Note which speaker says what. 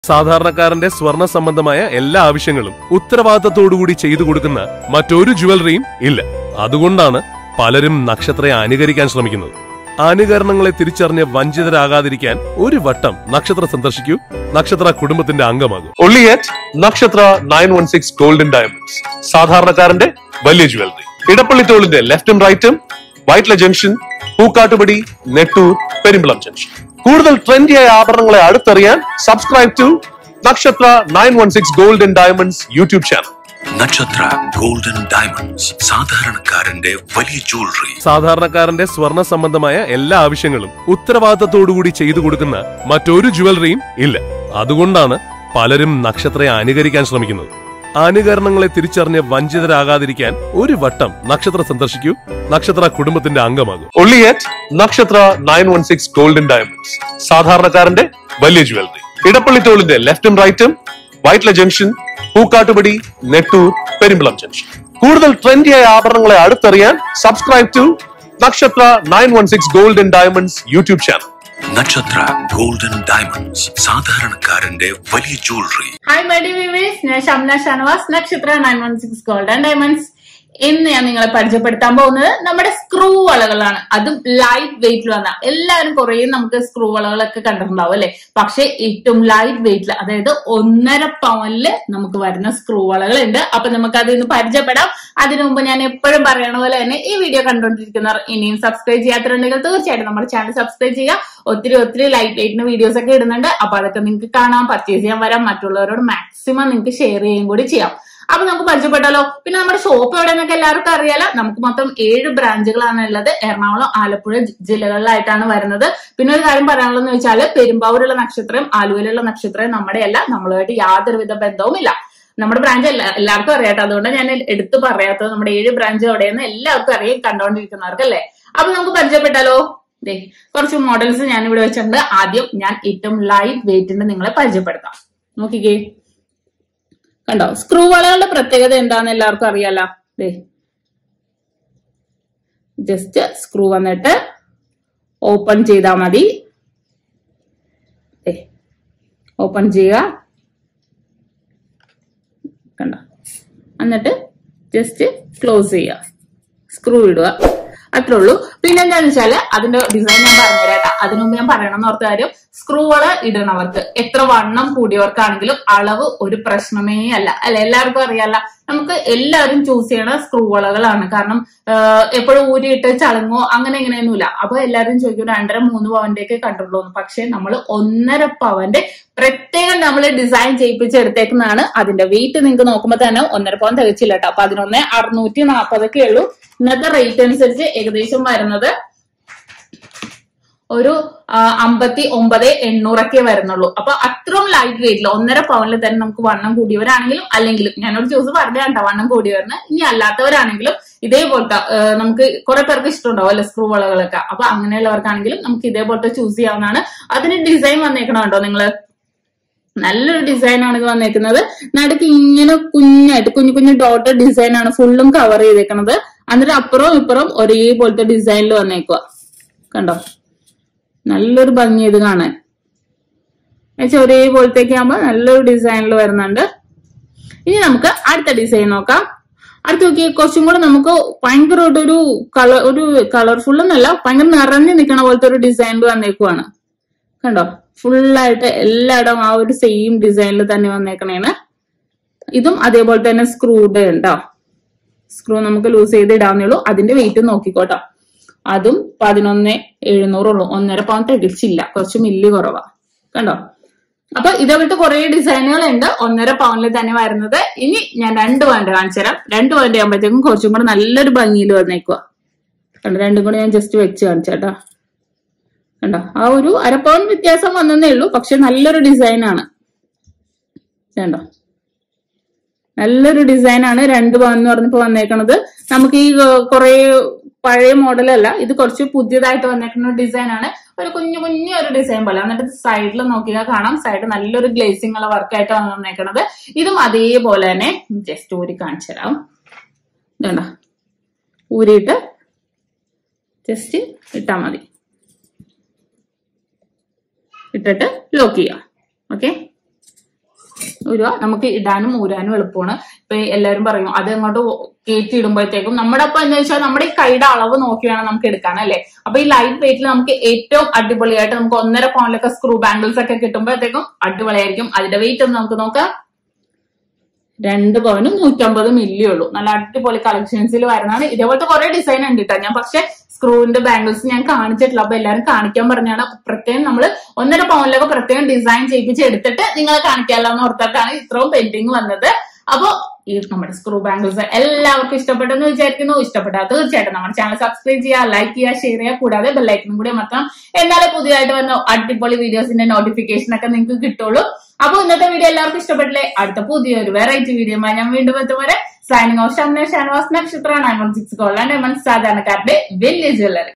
Speaker 1: സാധാരണക്കാരന്റെ സ്വർണ്ണ സംബന്ധമായ എല്ലാ ആവശ്യങ്ങളും ഉത്തരവാദിത്തത്തോടുകൂടി ചെയ്തു കൊടുക്കുന്ന മറ്റൊരു ജുവലറിയും ഇല്ല അതുകൊണ്ടാണ് പലരും നക്ഷത്രയെ അനുകരിക്കാൻ ശ്രമിക്കുന്നത് അനുകരണങ്ങളെ തിരിച്ചറിഞ്ഞ് വഞ്ചിതരാകാതിരിക്കാൻ ഒരു വട്ടം നക്ഷത്ര സന്ദർശിക്കൂ നക്ഷത്ര കുടുംബത്തിന്റെ അംഗമാകും only at Nakshatra nine one six golden diamonds സാധാരണക്കാരന്റെ വലിയ ജുവലറി ഇടപ്പള്ളി ടോളിന്റെ ലെഫ്റ്റും റൈറ്റും വൈറ്റ്ല ജംഗ്ഷൻ പൂക്കാട്ടുപടി നെട്ടൂർ പെരുമ്പളം ജംഗ്ഷൻ കൂടുതൽ ട്രെൻഡിയായ ആഭരണങ്ങളെ അടുത്തറിയാൻ subscribe to Nakshatra nine one six golden diamonds YouTube channel
Speaker 2: Nakshatra golden diamonds സാധാരണക്കാരന്റെ വലിയ ജ്വല്ലറി
Speaker 1: സാധാരണക്കാരന്റെ സ്വർണ്ണ സംബന്ധമായ എല്ലാ ആവശ്യങ്ങളും ഉത്തരവാദിത്തത്തോടുകൂടി ചെയ്തു കൊടുക്കുന്ന മറ്റൊരു ജുവലറിയും ഇല്ല അതുകൊണ്ടാണ് പലരും നക്ഷത്രയെ അനുകരിക്കാൻ ശ്രമിക്കുന്നത് അനുകരണങ്ങളെ തിരിച്ചറിഞ്ഞ് വഞ്ചിതരാകാതിരിക്കാൻ ഒരു വട്ടം നക്ഷത്ര സന്ദർശിക്കൂ നക്ഷത്ര കുടുംബത്തിന്റെ അംഗമാകും only at Nakshatra nine one six golden diamonds സാധാരണക്കാരന്റെ വലിയ ജുവലറി ഇടപ്പള്ളി ടോളിന്റെ ലെഫ്റ്റും റൈറ്റും വൈറ്റ്ല ജംഗ്ഷൻ പൂക്കാട്ടുപടി നെട്ടൂർ പെരുമ്പളം ജംഗ്ഷൻ കൂടുതൽ ട്രെൻഡിയായ ആഭരണങ്ങളെ അടുത്തറിയാൻ subscribe to Nakshatra nine one six golden diamonds YouTube channel
Speaker 2: Nakshatra golden diamonds സാധാരണക്കാരന്റെ വലിയ jewellery
Speaker 3: hi my dear viewers ഞാൻ Shamna Shanavas Nakshatra nine one six gold and diamonds ഇന്ന് ഞാൻ നിങ്ങളെ പരിചയപ്പെടുത്താൻ പോകുന്നത് നമ്മുടെ സ്ക്രൂ വളകളാണ് അതും ലൈറ്റ് വെയിറ്റിൽ വന്ന എല്ലാവരും കുറേ നമുക്ക് സ്ക്രൂ വളകളൊക്കെ കണ്ടിട്ടുണ്ടാവും അല്ലെ പക്ഷെ ഏറ്റവും ലൈറ്റ് വെയിറ്റിൽ അതായത് ഒന്നര പവനില് നമുക്ക് വരുന്ന സ്ക്രൂ വളകളുണ്ട് അപ്പൊ നമുക്ക് അതിൽ നിന്ന് പരിചയപ്പെടാം അതിനു മുമ്പ് ഞാൻ എപ്പോഴും പറയണ പോലെ തന്നെ ഈ വീഡിയോ കണ്ടുകൊണ്ടിരിക്കുന്നവർ ഇനിയും സബ്സ്ക്രൈബ് ചെയ്യാത്തതുണ്ടെങ്കിൽ തീർച്ചയായിട്ടും നമ്മുടെ ചാനൽ സബ്സ്ക്രൈബ് ചെയ്യുക ഒത്തിരി ഒത്തിരി ലൈറ്റ് വെയിറ്റിന് വീഡിയോസ് ഒക്കെ ഇടുന്നുണ്ട് അപ്പൊ അതൊക്കെ നിങ്ങൾക്ക് കാണാം പർച്ചേസ് ചെയ്യാൻ വരാം മറ്റുള്ളവരോട് മാക്സിമം നിങ്ങൾക്ക് ഷെയർ ചെയ്യുകയും കൂടി ചെയ്യാം അപ്പൊ നമുക്ക് പരിചയപ്പെട്ടാലോ പിന്നെ നമ്മുടെ ഷോപ്പ് എവിടെയെന്നൊക്കെ എല്ലാവർക്കും അറിയാലോ നമുക്ക് മൊത്തം ഏഴ് ബ്രാഞ്ചുകളാണ് ഉള്ളത് എറണാകുളം ആലപ്പുഴ ജി- ജില്ലകളിലായിട്ടാണ് വരുന്നത് പിന്നെ ഒരു കാര്യം പറയാനുള്ളതെന്ന് വെച്ചാൽ പെരുമ്പാവൂരുള്ള നക്ഷത്രം ആലുവയിലുള്ള നക്ഷത്രം നമ്മുടെ അല്ല നമ്മളുമായിട്ട് യാതൊരുവിധ ബന്ധവുമില്ല നമ്മുടെ ബ്രാഞ്ച് എല്ലാ എല്ലാവർക്കും അറിയാട്ടോ അതുകൊണ്ട് ഞാൻ എടുത്തു പറയാത്തത് നമ്മുടെ ഏഴ് ബ്രാഞ്ച് എവിടെയെന്ന് എല്ലാവർക്കും അറിയാം കണ്ടോണ്ടിരിക്കുന്നവർക്ക് അല്ലേ അപ്പൊ നമുക്ക് പരിചയപ്പെട്ടാലോ ദേ കുറച്ച് മോഡൽസ് ഞാൻ ഇവിടെ വെച്ചിട്ടുണ്ട് ആദ്യം ഞാൻ ഏറ്റവും ലൈറ്റ് വെയിറ്റിന്റെ നിങ്ങളെ പരിചയപ്പെടുത്താം നോക്കിക്കേ കണ്ടോ സ്ക്രൂ വളകളുടെ പ്രത്യേകത എന്താന്ന് എല്ലാവർക്കും അറിയാലോ ദേ ജസ്റ്റ് സ്ക്രൂ വന്നിട്ട് ഓപ്പൺ ചെയ്താൽ മതി ദേ ഓപ്പൺ ചെയ്യുക കണ്ടോ എന്നിട്ട് ജസ്റ്റ് ക്ലോസ് ചെയ്യുക സ്ക്രൂ ഇടുക അത്രേ ഉള്ളൂ പിന്നെ എന്താന്ന് വെച്ചാല് അതിന്റെ ഡിസൈൻ ഞാൻ പറഞ്ഞുതരാം അതിനു മുമ്പ് ഞാൻ പറയണമെന്ന് ഓർത്ത കാര്യം സ്ക്രൂകള് ഇടണവർക്ക് എത്ര വണ്ണം കൂടിയവർക്കാണെങ്കിലും അളവ് ഒരു പ്രശ്നമേ അല്ല അല്ല എല്ലാവർക്കും അറിയാല്ല നമുക്ക് എല്ലാവരും ചൂസ് ചെയ്യണ സ്ക്രൂവളകളാണ് കാരണം എപ്പോഴും ഊരിയിട്ട് ചളങ്ങോ അങ്ങനെ ഇങ്ങനെയൊന്നുമില്ല അപ്പൊ എല്ലാവരും ചോദിക്കും രണ്ടര മൂന്ന് പവന്റെ ഒക്കെ കണ്ടിട്ടുള്ളൂ പക്ഷെ നമ്മൾ ഒന്നര പവന്റെ പ്രത്യേകം നമ്മൾ ഡിസൈൻ ചെയ്യിപ്പിച്ചെടുത്തേക്കുന്നതാണ് അതിന്റെ വെയിറ്റ് നിങ്ങൾക്ക് നോക്കുമ്പോൾ തന്നെ ഒന്നര പവൻ തികച്ചില്ല കേട്ടോ അപ്പൊ അതിനൊന്ന് അറുന്നൂറ്റി നാൽപ്പതൊക്കെ ഉള്ളൂ ഇന്നത്തെ റേറ്റ് അനുസരിച്ച് ഏകദേശം വരുന്നത് ഒരു ആ, അമ്പത്തി ഒമ്പത് എണ്ണൂറൊക്കെ വരുന്നുള്ളൂ അപ്പൊ അത്രയും ലൈറ്റ് വെയിറ്റിൽ ഒന്നര പവനിൽ തന്നെ നമുക്ക് വണ്ണം കൂടിയവരാണെങ്കിലും അല്ലെങ്കിലും ഞാനൊരു ചൂസ് പറഞ്ഞ കേട്ടോ വണ്ണം കൂടിയവരിന് ഇനി അല്ലാത്തവരാണെങ്കിലും ഇതേപോലത്തെ ആ, നമുക്ക് കുറെ പേർക്ക് ഇഷ്ടമുണ്ടാവും അല്ലെ സ്ക്രൂ വളകളൊക്കെ അപ്പൊ അങ്ങനെയുള്ളവർക്കാണെങ്കിലും നമുക്ക് ഇതേപോലത്തെ ചൂസ് ചെയ്യാവുന്നതാണ് അതിന് ഡിസൈൻ വന്നേക്കണോ നിങ്ങള് നല്ലൊരു ഡിസൈൻ ആണ് ഇത് വന്നേക്കുന്നത് നടുക്ക് ഇങ്ങനെ കുഞ്ഞായിട്ട് കുഞ്ഞു കുഞ്ഞു ഡോട്ട് ഡിസൈൻ ആണ് ഫുള്ളും കവർ ചെയ്തേക്കുന്നത് എന്നിട്ട് അപ്പുറവും ഇപ്പുറവും ഒരേപോലത്തെ ഡിസൈനിൽ വന്നേക്കുക കണ്ടോ നല്ലൊരു ഭംഗി ഇത് കാണാൻ എന്നുവെച്ചാൽ ഒരേപോലത്തേക്ക് ആകുമ്പോൾ നല്ലൊരു ഡിസൈനിൽ വരുന്നുണ്ട് ഇനി നമുക്ക് അടുത്ത ഡിസൈൻ നോക്കാം അടുത്ത് നോക്കി കുറച്ചും കൂടെ നമുക്ക് ഭയങ്കരമായിട്ട് ഒരു കളർ ഒരു കളർഫുൾ എന്നല്ല ഭയങ്കര നിറഞ്ഞു നിൽക്കണ പോലത്തെ ഒരു ഡിസൈനിൽ വന്നേക്കുവാണ് കണ്ടോ ഫുള്ളായിട്ട് എല്ലായിടം ആ ഒരു സെയിം ഡിസൈനിൽ തന്നെ വന്നേക്കണേണ് ഇതും അതേപോലെ തന്നെ സ്ക്രൂഡ് ഉണ്ടോ സ്ക്രൂ നമുക്ക് ലൂസ് ചെയ്ത് ഇടാവുന്നേ ഉള്ളൂ അതിന്റെ വെയിറ്റ് നോക്കിക്കോട്ടോ അതും പതിനൊന്ന് എഴുന്നൂറുള്ളൂ ഒന്നര പവൻ തികച്ചില്ല കുറച്ച് മില്ല് കുറവാ കണ്ടോ അപ്പൊ ഇതേപോലത്തെ കുറെ ഡിസൈനുകൾ ഉണ്ട് ഒന്നര പവനിൽ തന്നെ വരുന്നത് ഇനി ഞാൻ രണ്ട് പവന്റെ കാണിച്ചു തരാം രണ്ട് പവന്റെ ആകുമ്പോഴത്തേക്കും കുറച്ചും കൂടെ നല്ലൊരു ഭംഗിയിൽ വന്നേക്കുക കണ്ടോ രണ്ടും കൂടെ ഞാൻ ജസ്റ്റ് വെച്ച് കാണിച്ചേട്ടാ കണ്ടോ ആ ഒരു അരപ്പവൻ വ്യത്യാസം വന്നതേ ഉള്ളൂ പക്ഷെ നല്ലൊരു ഡിസൈൻ ആണ് കണ്ടോ നല്ലൊരു ഡിസൈൻ ആണ് രണ്ട് പവൻ എന്ന് പറഞ്ഞപ്പോ വന്നേക്കണത് നമുക്ക് ഈ കുറെ പഴയ മോഡലല്ല ഇത് കുറച്ച് പുതിയതായിട്ട് വന്നേക്കുന്ന ഡിസൈൻ ആണ് ഒരു കുഞ്ഞു കുഞ്ഞു ഒരു ഡിസൈൻ പോലെ എന്നിട്ട് സൈഡിൽ നോക്കിയാൽ കാണാം സൈഡ് നല്ലൊരു ഗ്ലേസിംഗ് ഉള്ള വർക്കായിട്ട് വന്നേക്കണത് ഇതും അതേപോലെ തന്നെ ജസ്റ്റ് ഊരി കാണിച്ചു തരാം ഇതുണ്ടോ ഊരിയിട്ട് ജസ്റ്റ് ഇട്ടാ മതി ഇട്ടിട്ട് ലോക്ക് ചെയ്യാം ഓക്കെ ഒരു നമുക്ക് ഇടാനും ഊരാനും എളുപ്പമാണ് ഇപ്പൊ എല്ലാവരും പറയും അത് അങ്ങോട്ട് കയറ്റി ഇടുമ്പോഴത്തേക്കും നമ്മുടെ ഒപ്പം എന്താ വെച്ചാൽ നമ്മുടെ ഈ കൈയുടെ അളവ് നോക്കി വേണം നമുക്ക് എടുക്കാൻ അല്ലേ അപ്പൊ ഈ ലൈറ്റ് വെയിറ്റിൽ നമുക്ക് ഏറ്റവും അടിപൊളിയായിട്ട് നമുക്ക് ഒന്നര പൗണ്ടിലൊക്കെ സ്ക്രൂ ബാംഗിൾസ് ഒക്കെ കിട്ടുമ്പോഴത്തേക്കും അടിപൊളിയായിരിക്കും അതിന്റെ വെയിറ്റ് ഒന്ന് നമുക്ക് നോക്കാം രണ്ട് പവനും നൂറ്റമ്പത് മില്ലി ഉള്ളൂ നല്ല അടിപൊളി കളക്ഷൻസിൽ വരുന്നതാണ് ഇതേപോലത്തെ കുറെ ഡിസൈൻ ഉണ്ട് കേട്ടോ ഞാൻ പക്ഷെ സ്ക്രൂവിന്റെ ബാംഗിൾസ് ഞാൻ കാണിച്ചിട്ടില്ല അപ്പൊ എല്ലാവരും കാണിക്കാൻ പറഞ്ഞാണ് അപ്പൊ പ്രത്യേകം നമ്മൾ ഒന്നര പൗണ്ടിലൊക്കെ പ്രത്യേകം ഡിസൈൻ ചെയ്യിപ്പിച്ച് എടുത്തിട്ട് നിങ്ങളെ കാണിക്കാമല്ലോ എന്ന് ഓർത്തിട്ടാണ് ഇത്രയും പെയിന്റിങ് വന്നത് അപ്പൊ ഈ നമ്മുടെ സ്ക്രൂ ബാംഗിൾസ് എല്ലാവർക്കും ഇഷ്ടപ്പെട്ടെന്ന് വിചാരിക്കുന്നു ഇഷ്ടപ്പെട്ടാൽ തീർച്ചയായിട്ടും നമ്മുടെ ചാനൽ സബ്സ്ക്രൈബ് ചെയ്യുക ലൈക്ക് ചെയ്യുക ഷെയർ ചെയ്യുക കൂടാതെ ബെല്ലൈക്കനും കൂടി അമർത്തണം എന്നാലേ പുതിയതായിട്ട് വന്ന അടിപൊളി വീഡിയോസിന്റെ നോട്ടിഫിക്കേഷൻ ഒക്കെ നിങ്ങൾക്ക് കിട്ടുള്ളൂ അപ്പൊ ഇന്നത്തെ വീഡിയോ എല്ലാവർക്കും ഇഷ്ടപ്പെട്ടില്ലേ അടുത്ത പുതിയൊരു വെറൈറ്റി വീഡിയോ ഞാൻ വീണ്ടും എത്തും വരെ signing off Shamna Shanavas Nakshatra nine one six കൊള്ളാൻ സാധാരണക്കാരുടെ വലിയ ജ്വല്ലറി